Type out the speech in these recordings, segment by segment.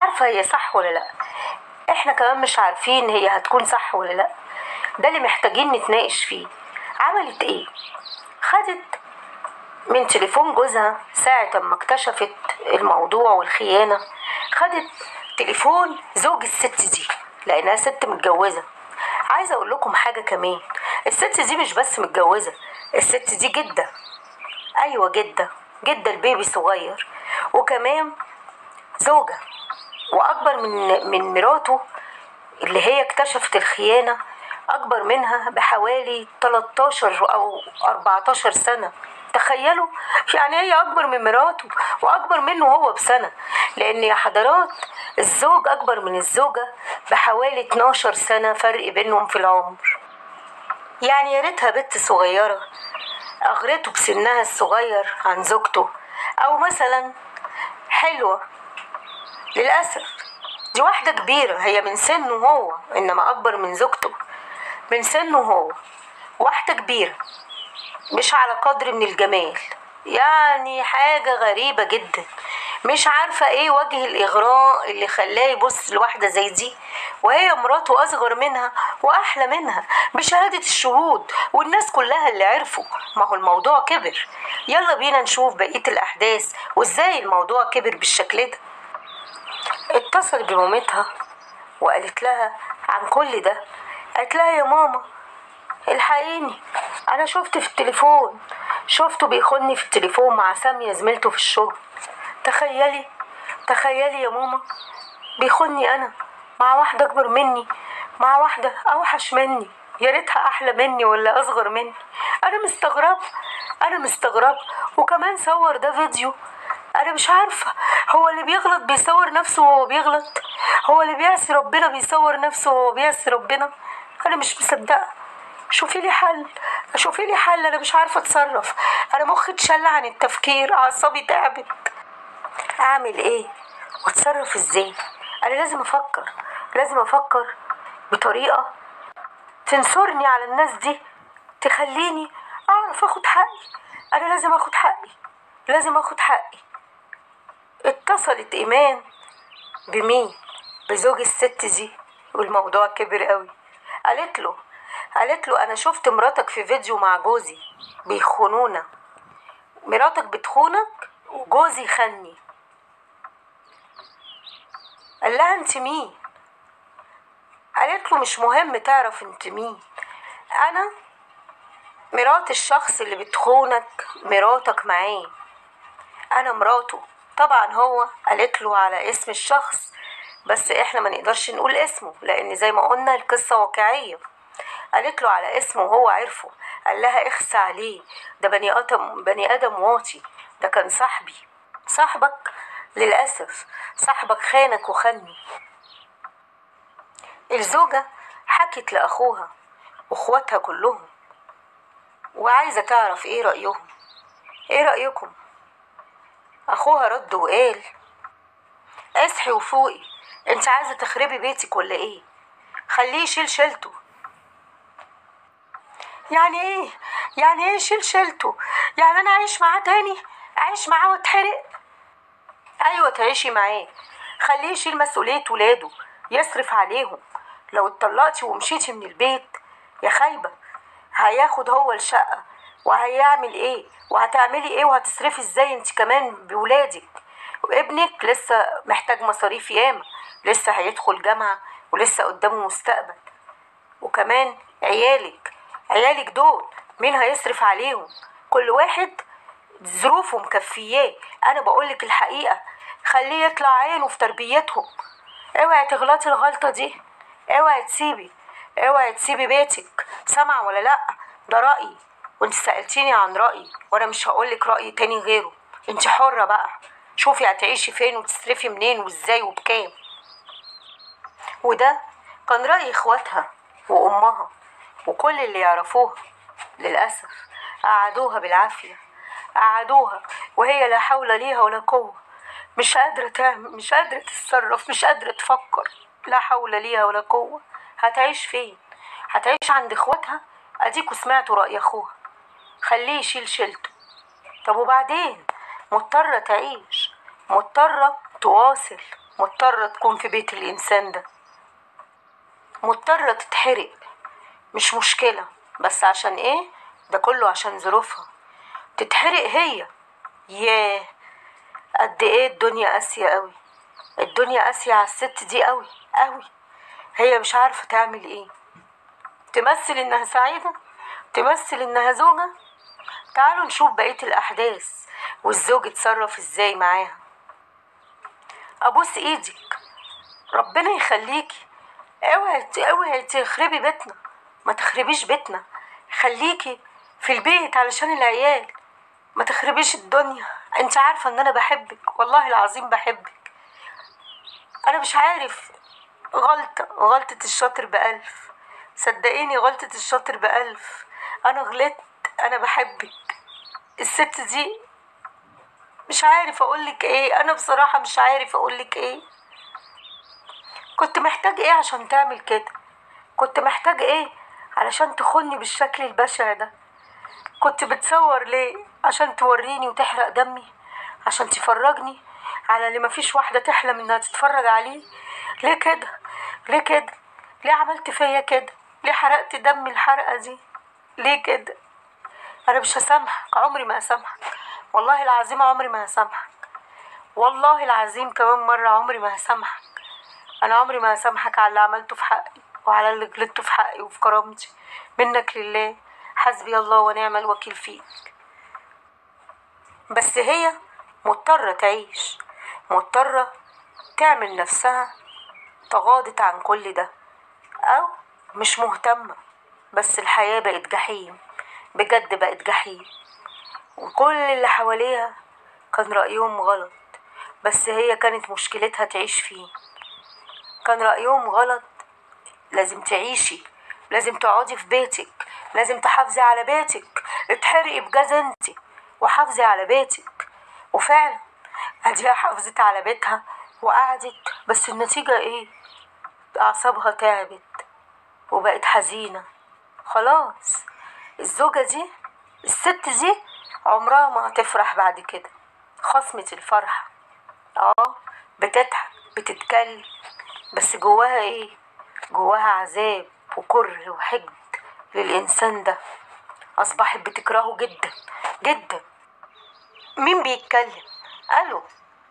عارفة هي صح ولا لأ احنا كمان مش عارفين هي هتكون صح ولا لأ ده اللي محتاجين نتناقش فيه عملت ايه خدت من تليفون جوزها ساعة ما اكتشفت الموضوع والخيانة خدت تليفون زوج الست دي لأنها ست متجوزة عايزة أقول لكم حاجة كمان الست دي مش بس متجوزة الست دي جدة أيوة جدة جدة البيبي صغير وكمان زوجة وأكبر من من مراته اللي هي اكتشفت الخيانة أكبر منها بحوالي 13 أو 14 سنة تخيلوا يعني هي أكبر من مراته وأكبر منه هو بسنة لأن يا حضرات الزوج أكبر من الزوجة بحوالي 12 سنة فرق بينهم في العمر يعني يا ريتها بنت صغيرة أغرته بسنها الصغير عن زوجته أو مثلا حلوة للأسف دي واحدة كبيرة هي من سنه هو إنما أكبر من زوجته من سنه هو واحدة كبيرة مش على قدر من الجمال يعني حاجة غريبة جدا مش عارفة ايه وجه الإغراء اللي خلاه يبص لواحدة زي دي وهي مراته أصغر منها وأحلى منها بشهادة الشهود والناس كلها اللي عرفوا ما هو الموضوع كبر يلا بينا نشوف بقية الأحداث وإزاي الموضوع كبر بالشكل ده اتصل بمامتها وقالت لها عن كل ده قالت لها يا ماما الحقيني انا شفت في التليفون شفته بيخوني في التليفون مع سامية زميلته في الشغل تخيلي تخيلي يا ماما بيخوني انا مع واحدة اكبر مني مع واحدة اوحش مني يا ريتها احلى مني ولا اصغر مني انا مستغربة انا مستغربة وكمان صور ده فيديو انا مش عارفة هو اللي بيغلط بيصور نفسه وهو بيغلط هو اللي بيعصي ربنا بيصور نفسه وهو بيعصي ربنا انا مش مصدقة شوفي لي حل شوفي لي حل انا مش عارفة اتصرف انا مخي اتشل عن التفكير اعصابي تعبت اعمل ايه واتصرف ازاي انا لازم افكر لازم افكر بطريقة تنصرني على الناس دي تخليني اعرف اخد حقي انا لازم اخد حقي لازم اخد حقي اتصلت ايمان بمين بزوج الست دي والموضوع كبر قوي قالت له قالت له انا شفت مراتك في فيديو مع جوزي بيخونونا مراتك بتخونك وجوزي خني قال لها انت مين قالت له مش مهم تعرف انت مين انا مرات الشخص اللي بتخونك مراتك معاه انا مراته طبعا هو قالت له على اسم الشخص بس احنا ما نقدرش نقول اسمه لان زي ما قلنا القصة واقعية قالت له على اسمه وهو عرفه قال لها اخسى عليه ده بني ادم بني ادم واطي ده كان صاحبي صاحبك للاسف صاحبك خانك وخني الزوجة حكت لأخوها وأخواتها كلهم وعايزة تعرف إيه رأيهم إيه رأيكم أخوها رد وقال اصحي وفوقي انت عايزة تخربي بيتك ولا ايه خليه يشيل شيلته يعني ايه يعني ايه يشيل شيلته يعني انا اعيش معاه تاني اعيش معاه واتحرق ايوه تعيشي معاه خليه يشيل مسؤولية ولاده يصرف عليهم لو اتطلقتي ومشيتي من البيت يا خايبة هياخد هو الشقة وهيعمل ايه وهتعملي ايه وهتصرفي ازاي انت كمان بولادك وابنك لسه محتاج مصاريف ياما لسه هيدخل جامعة ولسه قدامه مستقبل وكمان عيالك عيالك دول مين هيصرف عليهم كل واحد ظروفه مكفياه انا بقولك الحقيقة خليه يطلع عينه في تربيتهم اوعي تغلطي الغلطة دي اوعي تسيبي اوعي تسيبي بيتك سامعة ولا لا ده رأيي وانت سألتيني عن رأيي وانا مش هقولك رأي تاني غيره انت حرة بقى شوفي هتعيشي فين وتصرفي منين وازاي وبكام وده كان رأي اخواتها وامها وكل اللي يعرفوها للأسف قعدوها بالعافية قعدوها وهي لا حول ليها ولا قوة مش قادرة تعمل مش قادرة تتصرف مش قادرة تفكر لا حول ليها ولا قوة هتعيش فين هتعيش عند اخواتها اديكوا سمعتوا رأي اخوها خليه يشيل شيلته طب وبعدين مضطرة تعيش مضطرة تواصل مضطرة تكون في بيت الإنسان ده مضطرة تتحرق مش مشكلة بس عشان ايه ده كله عشان ظروفها تتحرق هي ياه قد ايه الدنيا قاسية قوي الدنيا قاسية على الست دي قوي قوي هي مش عارفة تعمل ايه تمثل انها سعيدة تمثل انها زوجة تعالوا نشوف بقية الاحداث والزوج اتصرف ازاي معاها ابوس ايدك ربنا يخليكي اوعي اوعي تخربي بيتنا ما تخربيش بيتنا خليكي في البيت علشان العيال ما تخربيش الدنيا انت عارفة ان انا بحبك والله العظيم بحبك انا مش عارف غلطة غلطة الشاطر بألف صدقيني غلطة الشاطر بألف انا غلطت انا بحبك الست دي مش عارف اقولك ايه انا بصراحة مش عارف اقولك ايه كنت محتاج ايه عشان تعمل كده كنت محتاج ايه علشان تخوني بالشكل البشع ده كنت بتصور ليه عشان توريني وتحرق دمي عشان تفرجني على اللي مفيش واحدة تحلم انها تتفرج عليه ليه كده ليه كده ليه عملت فيا كده ليه حرقت دمي الحرقة دي ليه كده انا مش هسامحك عمري ما هسامحك والله العظيم عمري ما هسامحك والله العظيم كمان مرة عمري ما هسامحك انا عمري ما هسامحك على اللي عملته في حقي وعلى اللي غلطته في حقي وفي كرامتي منك لله حسبي الله ونعم الوكيل فيك بس هي مضطرة تعيش مضطرة تعمل نفسها تغاضت عن كل ده أو مش مهتمة بس الحياة بقت جحيم بجد بقت جحيم وكل اللي حواليها كان رأيهم غلط بس هي كانت مشكلتها تعيش فيه كان رأيهم غلط لازم تعيشي لازم تقعدي في بيتك لازم تحافظي على بيتك اتحرقي بجاز انت وحافظي على بيتك وفعلا اديها حافظت على بيتها وقعدت بس النتيجة ايه اعصابها تعبت وبقت حزينة خلاص الزوجة دي الست دي عمرها ما هتفرح بعد كده خصمة الفرحة اه بتضحك بتتكلم بس جواها ايه جواها عذاب وكره وحقد للإنسان ده أصبحت بتكرهه جدا جدا مين بيتكلم ألو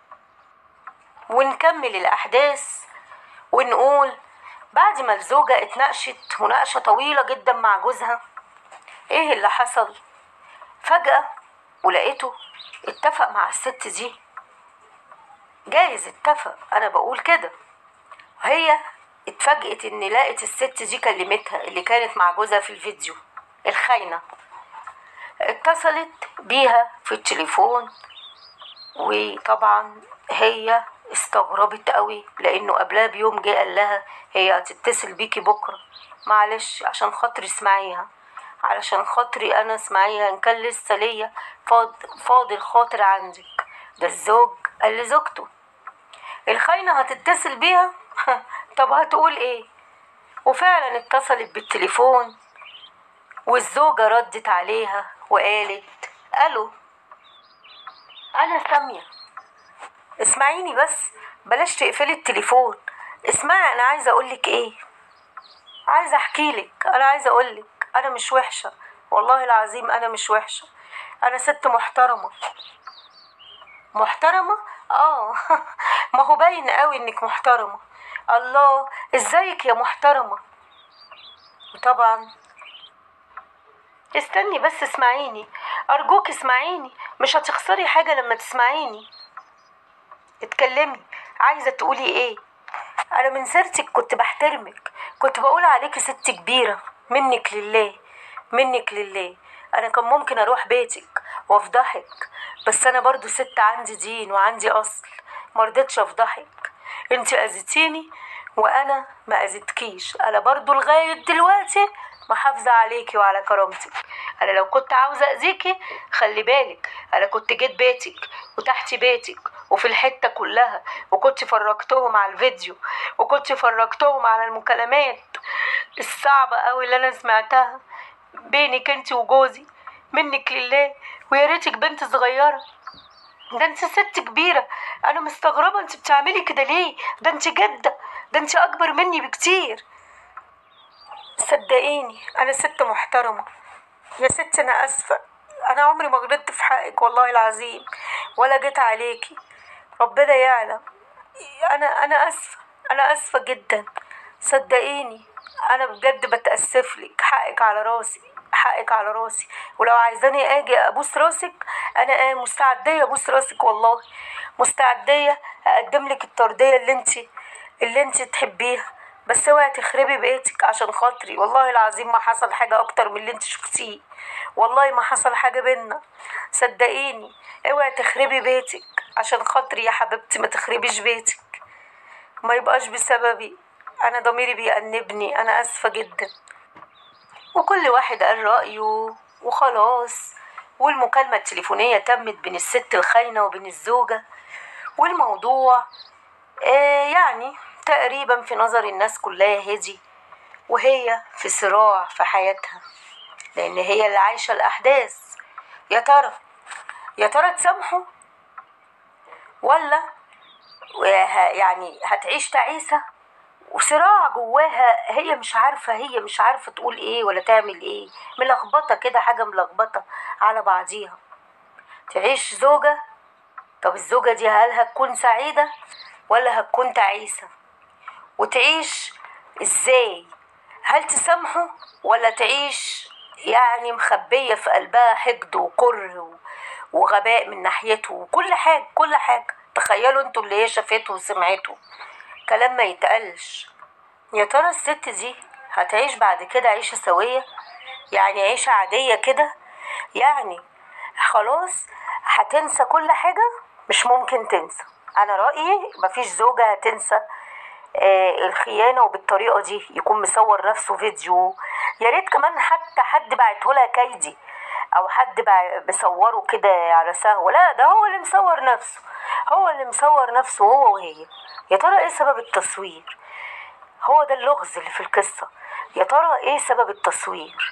ونكمل الأحداث ونقول بعد ما الزوجة اتناقشت مناقشة طويلة جدا مع جوزها ايه اللي حصل فجأة ولقيته اتفق مع الست دي جايز اتفق انا بقول كده هي اتفاجئت ان لقت الست دي كلمتها اللي كانت مع جوزها في الفيديو الخاينة اتصلت بيها في التليفون وطبعا هي استغربت قوي لانه قبلها بيوم جه قال لها هي هتتصل بيكي بكره معلش عشان خاطري اسمعيها علشان خاطري انا اسمعيها ان كان لسه ليا فاض فاضل خاطر عندك ده الزوج قال لزوجته الخاينه هتتصل بيها طب هتقول ايه وفعلا اتصلت بالتليفون والزوجه ردت عليها وقالت الو انا ساميه اسمعيني بس بلاش تقفلي التليفون اسمعي انا عايزه اقولك ايه عايزه احكيلك انا عايزه اقولك انا مش وحشه والله العظيم انا مش وحشه انا ست محترمه محترمه اه ما هو باين قوي انك محترمه الله ازيك يا محترمه وطبعا استني بس اسمعيني ارجوك اسمعيني مش هتخسري حاجه لما تسمعيني اتكلمي عايزه تقولي ايه انا من سيرتك كنت بحترمك كنت بقول عليكي ست كبيره منك لله منك لله انا كان ممكن اروح بيتك وافضحك بس انا برضو ست عندي دين وعندي اصل مرضتش افضحك انت اذيتيني وانا ما اذيتكيش انا برضو لغايه دلوقتي محافظة عليكي وعلى كرامتك انا لو كنت عاوزة اذيكي خلي بالك انا كنت جيت بيتك وتحت بيتك وفي الحتة كلها وكنت فرجتهم على الفيديو وكنت فرجتهم على المكالمات الصعبة قوي اللي انا سمعتها بينك انت وجوزي منك لله ويا ريتك بنت صغيرة ده انت ست كبيرة انا مستغربة انت بتعملي كده ليه ده انت جدة ده انت اكبر مني بكتير صدقيني انا ست محترمة يا ست انا اسفة انا عمري ما غلطت في حقك والله العظيم ولا جيت عليكي ربنا يعلم انا انا اسفة انا اسفة جدا صدقيني انا بجد بتأسف لك حقك على راسي حقك على راسي ولو عايزاني اجي ابوس راسك انا آه مستعديه ابوس راسك والله مستعديه اقدم لك الترضيه اللي انت اللي انت تحبيها بس اوعي تخربي بيتك عشان خاطري والله العظيم ما حصل حاجه اكتر من اللي انت شفتيه والله ما حصل حاجه بينا صدقيني اوعي تخربي بيتك عشان خاطري يا حبيبتي ما تخربيش بيتك ما يبقاش بسببي انا ضميري بيأنبني انا اسفه جدا وكل واحد قال رأيه وخلاص والمكالمة التليفونية تمت بين الست الخاينة وبين الزوجة والموضوع آه يعني تقريبا في نظر الناس كلها هدي وهي في صراع في حياتها لأن هي اللي عايشة الأحداث يا ترى يا ترى تسامحه ولا يعني هتعيش تعيسة وصراع جواها هي مش عارفة هي مش عارفة تقول ايه ولا تعمل ايه ملخبطة كده حاجة ملخبطة على بعضيها تعيش زوجة طب الزوجة دي هل هتكون سعيدة ولا هتكون تعيسة وتعيش ازاي هل تسامحه ولا تعيش يعني مخبية في قلبها حقد وكره وغباء من ناحيته وكل حاجة كل حاجة تخيلوا انتوا اللي هي شافته وسمعته كلام ما يتقالش يا ترى الست دي هتعيش بعد كده عيشة سوية يعني عيشة عادية كده يعني خلاص هتنسى كل حاجة مش ممكن تنسى انا رأيي مفيش زوجة هتنسى آه الخيانة وبالطريقة دي يكون مصور نفسه فيديو يا ريت كمان حتى حد بعته لها كايدي او حد بيصوره كده على سهو لا ده هو اللي مصور نفسه هو اللي مصور نفسه هو وهي يا ترى ايه سبب التصوير هو ده اللغز اللي في القصة يا ترى ايه سبب التصوير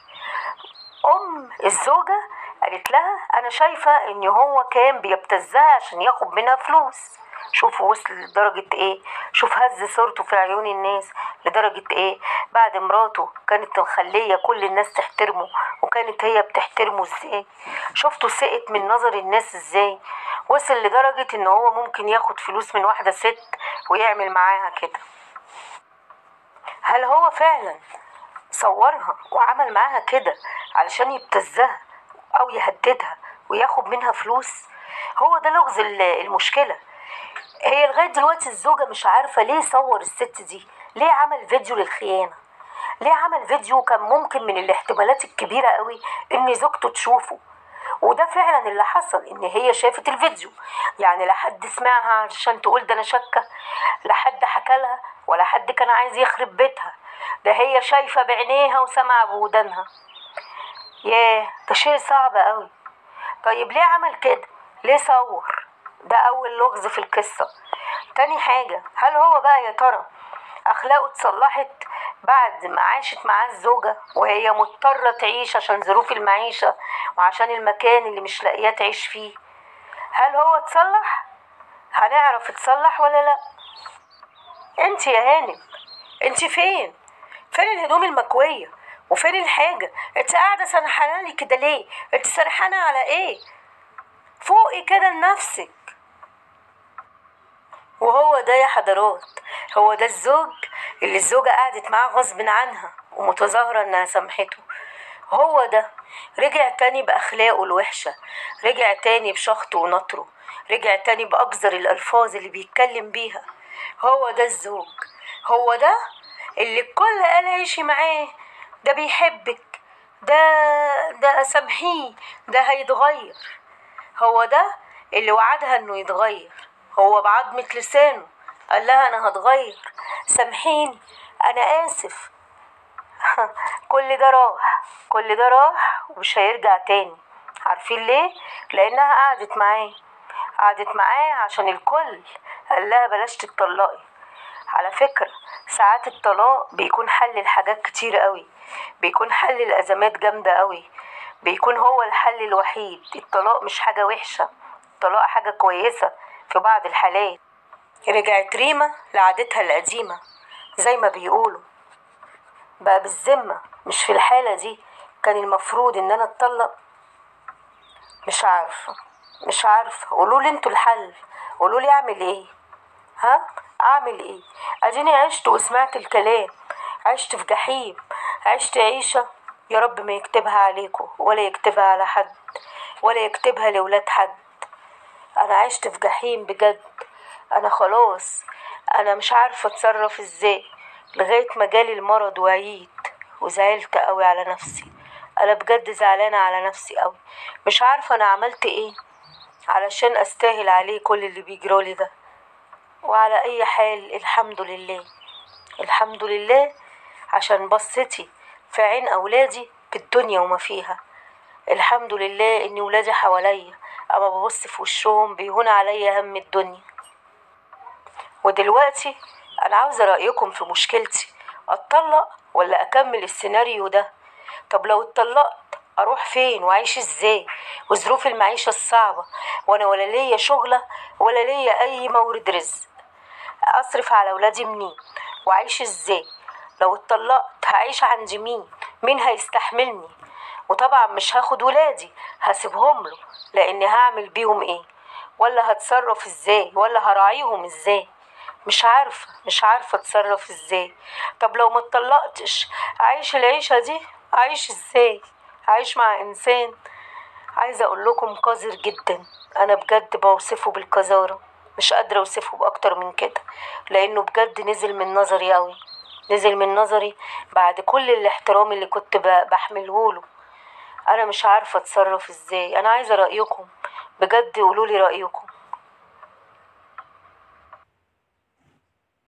ام الزوجة قالت لها انا شايفة ان هو كان بيبتزها عشان ياخد منها فلوس شوفوا وصل لدرجة ايه شوف هز صورته في عيون الناس لدرجة ايه بعد مراته كانت مخلية كل الناس تحترمه وكانت هي بتحترمه ازاي شفتوا سقط من نظر الناس ازاي وصل لدرجة ان هو ممكن ياخد فلوس من واحدة ست ويعمل معاها كده هل هو فعلا صورها وعمل معاها كده علشان يبتزها او يهددها وياخد منها فلوس هو ده لغز المشكلة هي لغاية دلوقتي الزوجة مش عارفة ليه صور الست دي ليه عمل فيديو للخيانة ليه عمل فيديو كان ممكن من الاحتمالات الكبيرة قوي ان زوجته تشوفه وده فعلا اللي حصل ان هي شافت الفيديو يعني لا حد سمعها عشان تقول ده انا شاكه لا حد حكى لها ولا حد كان عايز يخرب بيتها ده هي شايفه بعينيها وسمع بودانها ياه ده شيء صعب قوي طيب ليه عمل كده ليه صور ده اول لغز في القصه تاني حاجه هل هو بقى يا ترى اخلاقه اتصلحت بعد ما عاشت معاه الزوجة وهي مضطرة تعيش عشان ظروف المعيشة وعشان المكان اللي مش لاقياه تعيش فيه هل هو اتصلح؟ هنعرف اتصلح ولا لا؟ انت يا هانم انت فين؟ فين الهدوم المكوية؟ وفين الحاجة؟ انت قاعدة سرحانة لي كده ليه؟ انت سرحانة على ايه؟ فوقي كده لنفسك وهو ده يا حضرات هو ده الزوج اللي الزوجة قعدت معاه غصب عنها ومتظاهرة انها سامحته هو ده رجع تاني بأخلاقه الوحشة رجع تاني بشخطه ونطره رجع تاني بأقذر الألفاظ اللي بيتكلم بيها هو ده الزوج هو ده اللي الكل قال عيشي معاه ده بيحبك ده ده سامحيه ده هيتغير هو ده اللي وعدها انه يتغير هو بعضمة لسانه قال لها انا هتغير سامحيني انا اسف كل ده راح كل ده راح ومش هيرجع تاني عارفين ليه لانها قعدت معاه قعدت معاه عشان الكل قال لها بلاش تتطلقي على فكرة ساعات الطلاق بيكون حل لحاجات كتير قوي بيكون حل الأزمات جامدة قوي بيكون هو الحل الوحيد الطلاق مش حاجة وحشة الطلاق حاجة كويسة في بعض الحالات رجعت ريما لعادتها القديمة زي ما بيقولوا بقى بالذمة مش في الحالة دي كان المفروض ان انا اتطلق مش عارفة مش عارفة قولوا لي انتوا الحل قولوا لي اعمل ايه ها اعمل ايه اديني عشت وسمعت الكلام عشت في جحيم عشت عيشة يا رب ما يكتبها عليكم ولا يكتبها على حد ولا يكتبها لولاد حد انا عشت في جحيم بجد انا خلاص انا مش عارفة اتصرف ازاي لغاية ما جالي المرض وعيت وزعلت قوي على نفسي انا بجد زعلانة على نفسي قوي مش عارفة انا عملت ايه علشان استاهل عليه كل اللي بيجرالي ده وعلى اي حال الحمد لله الحمد لله عشان بصتي في عين اولادي بالدنيا وما فيها الحمد لله ان ولادي حواليا اما ببص في وشهم بيهون عليا هم الدنيا ودلوقتي انا عاوزه رايكم في مشكلتي اتطلق ولا اكمل السيناريو ده طب لو اتطلقت اروح فين واعيش ازاي وظروف المعيشه الصعبه وانا ولا ليا شغله ولا ليا اي مورد رزق اصرف على ولادي منين واعيش ازاي لو اتطلقت هعيش عند مين مين هيستحملني وطبعا مش هاخد ولادي هسيبهم له لاني هعمل بيهم ايه ولا هتصرف ازاي ولا هراعيهم ازاي مش عارفة مش عارفة اتصرف ازاي طب لو ما اتطلقتش اعيش العيشة دي اعيش ازاي اعيش مع انسان عايزة اقول لكم قذر جدا انا بجد بوصفه بالقذارة مش قادرة اوصفه باكتر من كده لانه بجد نزل من نظري قوي نزل من نظري بعد كل الاحترام اللي كنت ب- بحمله له انا مش عارفة اتصرف ازاي انا عايزة رأيكم بجد قولولي رأيكم